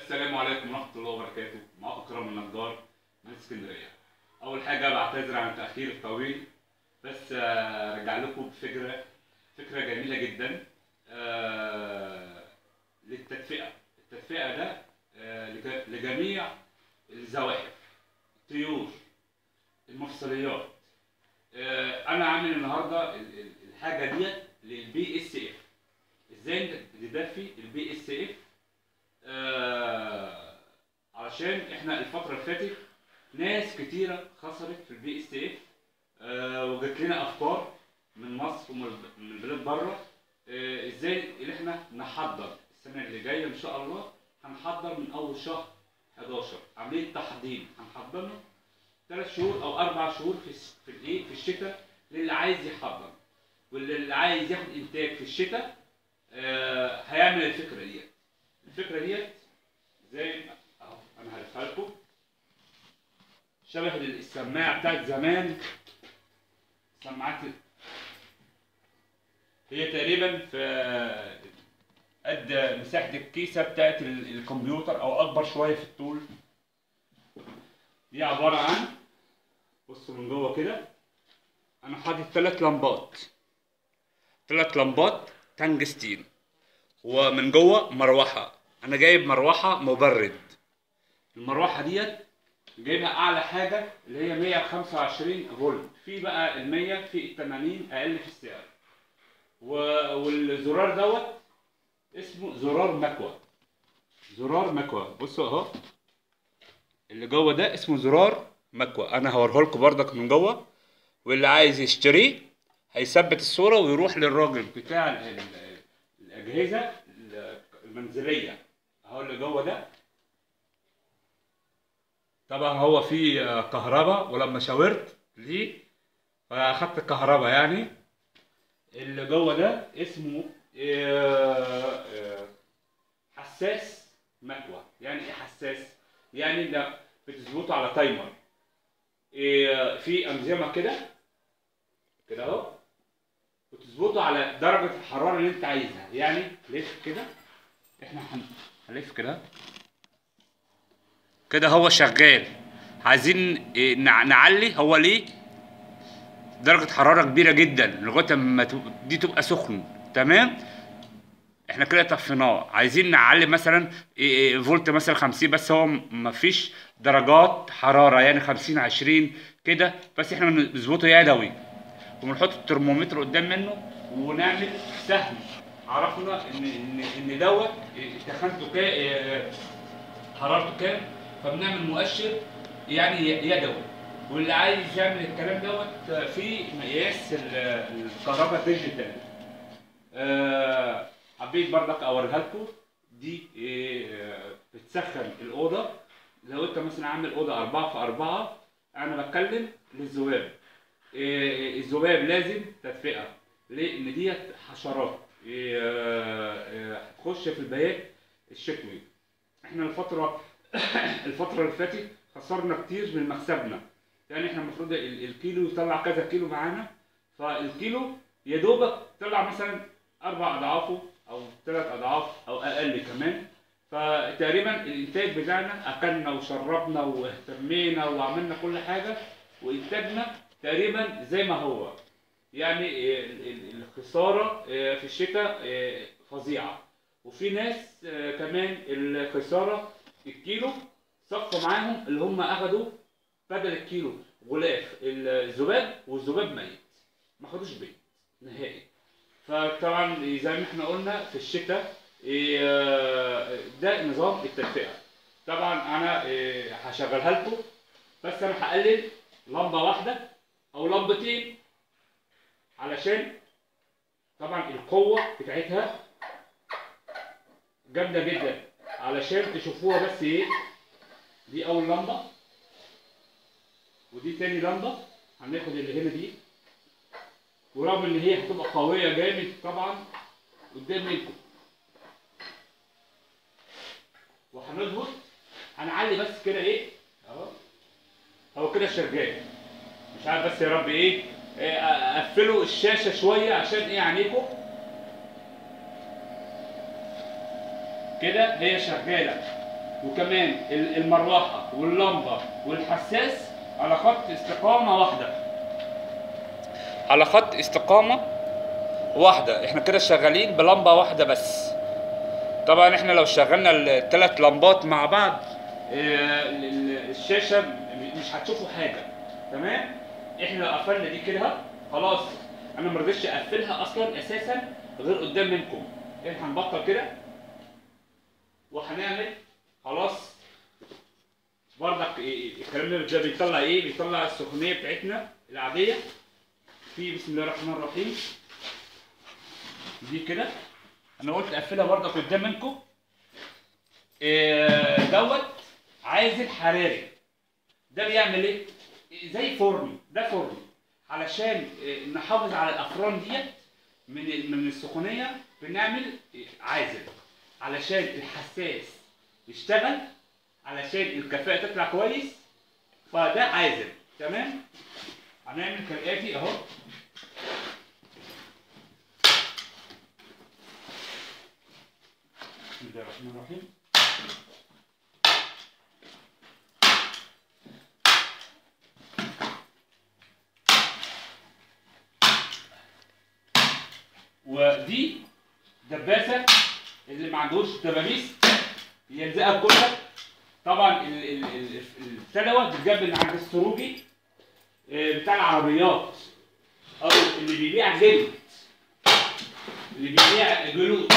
السلام عليكم ورحمة الله وبركاته معاكم أكرم النجار من اسكندرية أول حاجة بعتذر عن التأخير الطويل بس آه، أرجع لكم بفكرة فكرة جميلة جدا آه، للتدفئة التدفئة ده آه، لج- لجميع الزواحف الطيور المفصليات آه، أنا عامل النهاردة ال- ال- الحاجة ديت للبي اس اف ازاي ندفي البي اس اف آه علشان احنا الفترة اللي فاتت ناس كتيرة خسرت في البي اس اف آه وجات لنا افكار من مصر ومن من البلاد بره آه ازاي اللي احنا نحضر السنة اللي جاية ان شاء الله هنحضر من اول شهر 11 عملية تحضير هنحضرنا ثلاث شهور او اربع شهور في الس- في الايه في الشتاء للي عايز يحضر واللي عايز ياخد انتاج في الشتاء آه هيعمل الفكرة ديت الفكرة ديت زي اهو انا هلفها لكم شبه السماعه بتاعت زمان سماعات هي تقريبا في قد مساحه الكيسه بتاعت ال- الكمبيوتر او اكبر شويه في الطول دي عباره عن بصوا من جوه كده انا حاطط ثلاث لمبات ثلاث لمبات تنجستين ومن جوه مروحه انا جايب مروحه مبرد المروحه ديت جايبها اعلى حاجه اللي هي 125 فولت في بقى ال 100 في ال 80 اقل في السعر و... والزرار دوت اسمه زرار مكوى زرار مكوى بصوا اهو اللي جوه ده اسمه زرار مكوى انا هوريه لكم بردك من جوه واللي عايز يشتريه هيثبت الصوره ويروح للراجل بتاع ال- ال- الاجهزه المنزليه اهو اللي جوه ده طبعا هو في آه، كهرباء ولما شاورت ليه فاخدت الكهرباء يعني اللي جوه ده اسمه آه، آه، حساس مكوى يعني ايه حساس يعني ده بتظبطه على تايمر آه، في انظمه كده كده اهو وتظبطه على درجه الحراره اللي انت عايزها يعني لف كده احنا هن- هنلف كده كده هو شغال عايزين إيه، نع- نعلي هو ليه درجة حرارة كبيرة جدا لغاية ما تب- دي تبقى سخن تمام احنا كده طفيناه عايزين نعلي مثلا إيه، إيه، فولت مثلا 50 بس هو م- مفيش درجات حرارة يعني 50 20 كده بس احنا بنظبطه يدوي وبنحط الترمومتر قدام منه ونعمل سهم عرفنا ان ان ان دوت إيه، تخنته كا إيه، حرارته كام فبنعمل مؤشر يعني يدوي واللي عايز يعمل الكلام دوت في مقياس ال- الكهرباء ديجيتال آه، حبيت برضك اوريها لكم دي آه، بتسخن الاوضه لو انت مثلا عامل اوضه 4 في 4 انا بتكلم للذباب آه، الذباب لازم تدفئه ليه؟ ان ديت حشرات آه، آه، هتخش في البيات الشتوي احنا الفترة الفترة اللي فاتت خسرنا كتير من مكسبنا يعني احنا المفروض ال- الكيلو يطلع كذا كيلو معانا فالكيلو يا دوبك طلع مثلا اربع اضعافه او ثلاث اضعاف او اقل كمان فتقريبا الانتاج بتاعنا اكلنا وشربنا واهتمينا وعملنا كل حاجه وانتاجنا تقريبا زي ما هو يعني ال- ال- الخساره آه، في الشتاء آه، فظيعه وفي ناس آه، كمان الخساره الكيلو صفى معاهم اللي هم اخدوا بدل الكيلو غلاف الذباب والذباب ميت ما خدوش بيت نهائي فطبعا زي ما احنا قلنا في الشتاء آه، ده نظام التدفئه طبعا انا آه، هشغلها لكم بس انا هقلل لمبه واحده او لمبتين علشان طبعا القوه بتاعتها جامده جدا علشان تشوفوها بس ايه دي اول لمبه ودي تاني لمبه هناخد اللي هنا دي ورغم ان هي هتبقى قويه جامد طبعا قدام منكم وهنظبط هنعلي بس كده ايه اهو هو كده شغال مش عارف بس يا رب ايه إيه، اقفلوا الشاشه شويه عشان ايه عينيكم كده هي شغاله وكمان ال- المروحه واللمبه والحساس على خط استقامه واحده على خط استقامه واحده احنا كده شغالين بلمبه واحده بس طبعا احنا لو شغلنا الثلاث لمبات مع بعض آه، ال- ال- الشاشه م- مش هتشوفوا حاجه تمام احنا لو قفلنا دي كده خلاص انا ما رضيتش اقفلها اصلا اساسا غير قدام منكم احنا هنبطل كده وهنعمل خلاص برضك إيه- إيه، الكلام ده ده بيطلع ايه بيطلع السخونيه بتاعتنا العاديه في بسم الله الرحمن الرحيم دي كده انا قلت اقفلها برضك قدام منكم إيه، دوت عازل حراري ده بيعمل ايه زي فرن ده فرن علشان إيه، نحافظ على الافران ديت من ال- من السخونيه بنعمل إيه، عازل علشان الحساس يشتغل علشان الكفاءه تطلع كويس فده عازل تمام هنعمل كالاتي اهو بسم الله الرحمن الرحيم ودي دباسه اللي ما عندوش دبابيس يلزقها كلها طبعا ال- ال- ال- البتاع دوت بيتجاب من عند السروجي آه، بتاع العربيات او اللي بيبيع جلد اللي بيبيع جلود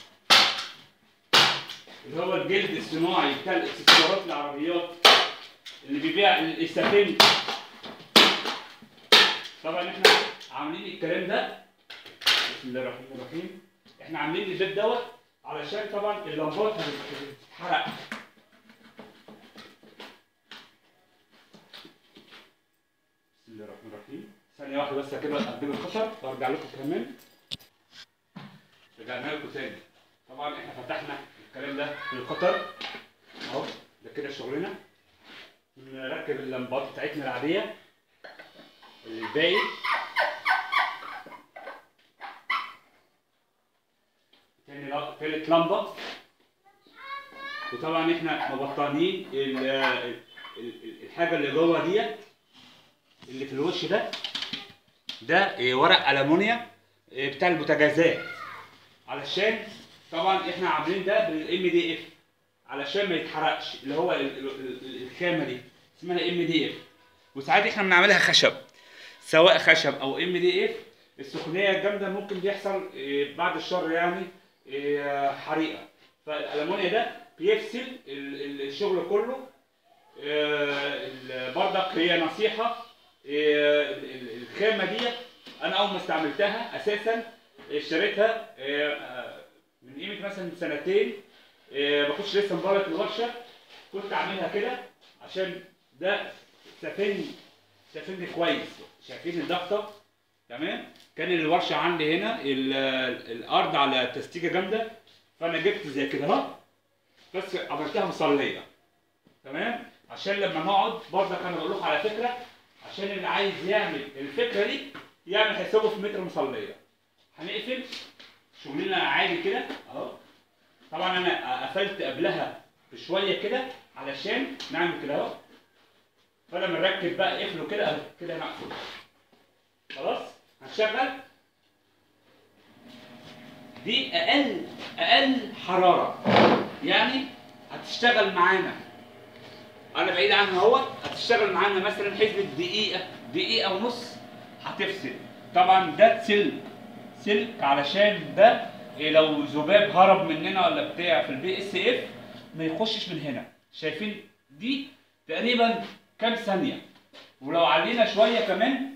اللي هو الجلد الصناعي بتاع الاكسسوارات العربيات اللي بيبيع السفنج طبعا احنا عاملين الكلام ده بسم الله الرحمن الرحيم احنا عاملين البيت دوت علشان طبعا اللمبات هتتحرق بسم الله الرحمن الرحيم ثانية واحدة بس كده اقدم الخشب وارجع لكم كمان رجعنا لكم تاني طبعا احنا فتحنا الكلام ده في القطر اهو ده كده شغلنا نركب اللمبات بتاعتنا العادية الباقي تاني لا- تالت لمبة وطبعا احنا مبطنين ال- ال- ال- الحاجة اللي جوه ديت اللي في الوش ده ده إيه، ورق ألمونيا إيه، بتاع البوتاجازات علشان طبعا احنا عاملين ده بالام دي اف علشان ما يتحرقش اللي هو ال- ال- ال- الخامة دي اسمها ام دي اف وساعات احنا بنعملها خشب سواء خشب او ام دي اف السخونيه الجامده ممكن بيحصل إيه، بعد الشر يعني إيه، حريقه فالالمونيا ده بيفصل ال- ال- الشغل كله آه، ال- برضك هي نصيحه آه، ال- ال- الخامه دي انا اول ما استعملتها اساسا اشتريتها آه، آه، من قيمه مثلا سنتين آه، ما كنتش لسه مبارك الورشه كنت اعملها كده عشان ده سفنج سفنج كويس شايفين الضغطه تمام كان الورشه عندي هنا ال- الارض على تستيجه جامده فانا جبت زي كده اهو بس عملتها مصليه تمام عشان لما نقعد برضك انا بقول لكم على فكره عشان اللي عايز يعمل الفكره دي يعمل حسابه في متر مصليه هنقفل شغلنا عادي كده اهو طبعا انا قفلت قبلها بشويه كده علشان نعمل كده اهو فلما نركب بقى قفله كده اهو كده مقفول خلاص هنشغل دي اقل اقل حراره يعني هتشتغل معانا انا بعيد عنها اهوت هتشتغل معانا مثلا حسبة دقيقه دقيقه ونص هتفصل طبعا ده سلك سلك علشان ده إيه لو ذباب هرب مننا ولا بتاع في البي اس اف ما يخشش من هنا شايفين دي تقريبا كام ثانيه ولو علينا شويه كمان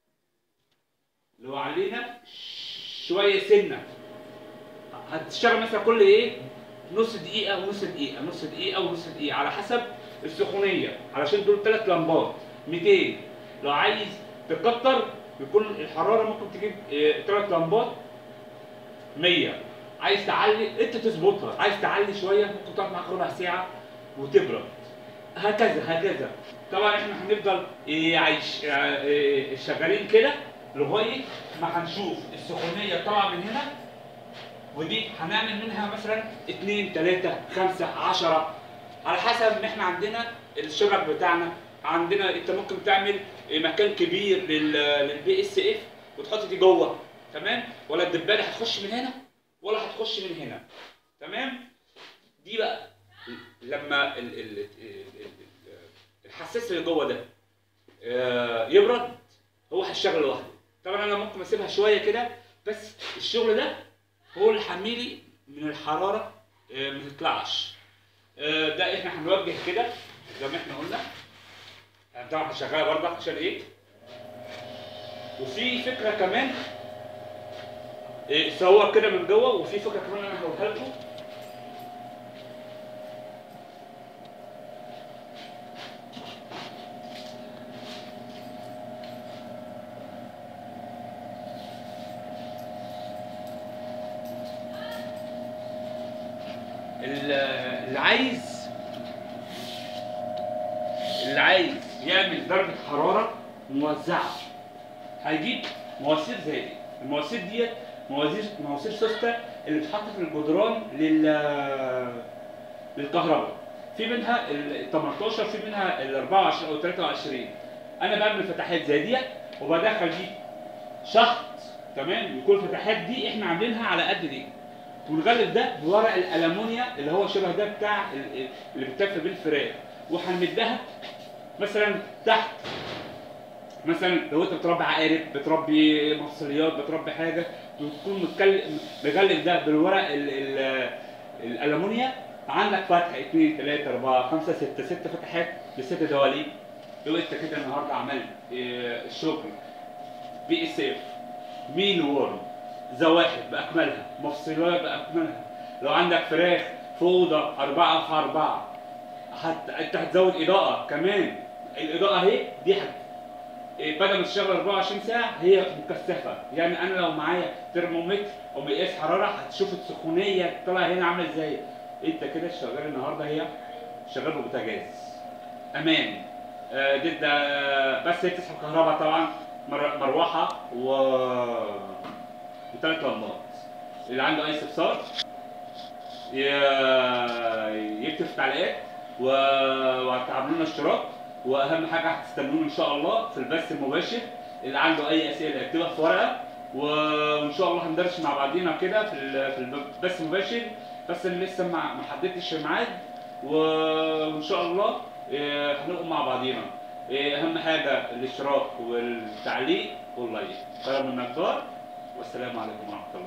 لو علينا شويه سنه هتشتغل مثلا كل ايه نص دقيقه ونص دقيقه نص دقيقه ونص دقيقه على حسب السخونيه علشان دول ثلاث لمبات 200 لو عايز تكتر يكون الحراره ممكن تجيب ثلاث لمبات 100 عايز تعلي انت تظبطها عايز تعلي شويه ممكن تقعد معاك ربع ساعه وتبرد هكذا هكذا طبعا احنا هنفضل إيه، عايش إيه، شغالين كده لغايه ما هنشوف السخونيه طالعه من هنا ودي هنعمل منها مثلا 2 3 5 10 على حسب ما احنا عندنا الشبك بتاعنا عندنا انت ممكن تعمل مكان كبير لل للبي اس اف وتحط دي جوه تمام ولا الدبانه هتخش من هنا ولا هتخش من هنا تمام دي بقى لما ال ال ال ال الحساس اللي جوه ده آه، يبرد هو هيشتغل لوحده طبعا انا ممكن اسيبها شويه كده بس الشغل ده هو اللي حميلي من الحراره آه، ما تطلعش آه، ده احنا هنوجه كده زي ما احنا قلنا يعني طبعا هشغلها برضه عشان ايه وفي فكره كمان إيه صور كده من جوه وفي فكره كمان انا هقولها لكم ال- اللي عايز اللي عايز يعمل درجة حرارة موزعة هيجيب مواسير زي دي المواسير ديت مواسير مواسير سوسته اللي بتتحط في الجدران لل للكهرباء في منها ال 18 في منها ال 24 او 23 انا بعمل فتحات زي ديت وبدخل دي شحط تمام يكون الفتحات دي احنا عاملينها على قد دي ونغلف ده بورق الالومنيا اللي هو شبه ده بتاع ال- اللي بتلف بيه الفراخ وهنمدها مثلا تحت مثلا لو انت بتربي عقارب بتربي مفصليات بتربي حاجه تكون متكلم مغلف ده بالورق ال ال الالومنيا عندك فتحه 2 3 4 5 6 6 فتحات بست دواليب لو انت كده النهارده عملت اه، الشغل بي اس اف مين وورم زواحف باكملها مفصلات باكملها لو عندك فراخ في اوضه 4 في 4 حتى انت هتزود اضاءه كمان الاضاءه اهي دي هت... إيه، بدل ما تشتغل 24 ساعه هي مكثفه يعني انا لو معايا ترمومتر او مقياس حراره هتشوف السخونيه طالعه هنا عامله ازاي انت كده شغال النهارده هي شغال ببوتاجاز امان آه، دي ده بس هي بتسحب كهرباء طبعا مر- مروحه و وثلاث لمبات اللي عنده اي استفسار ي- يكتب في التعليقات و... وهتعملوا لنا اشتراك واهم حاجه هتستنونا ان شاء الله في البث المباشر اللي عنده اي اسئله يكتبها في ورقه و- وان شاء الله هندرس مع بعضينا كده في ال- في البث المباشر بس اللي لسه ما ما حددتش الميعاد و- وان شاء الله آه، هنقوم مع بعضينا آه، اهم حاجه الاشتراك والتعليق واللايك خير من مقدار والسلام عليكم ورحمه الله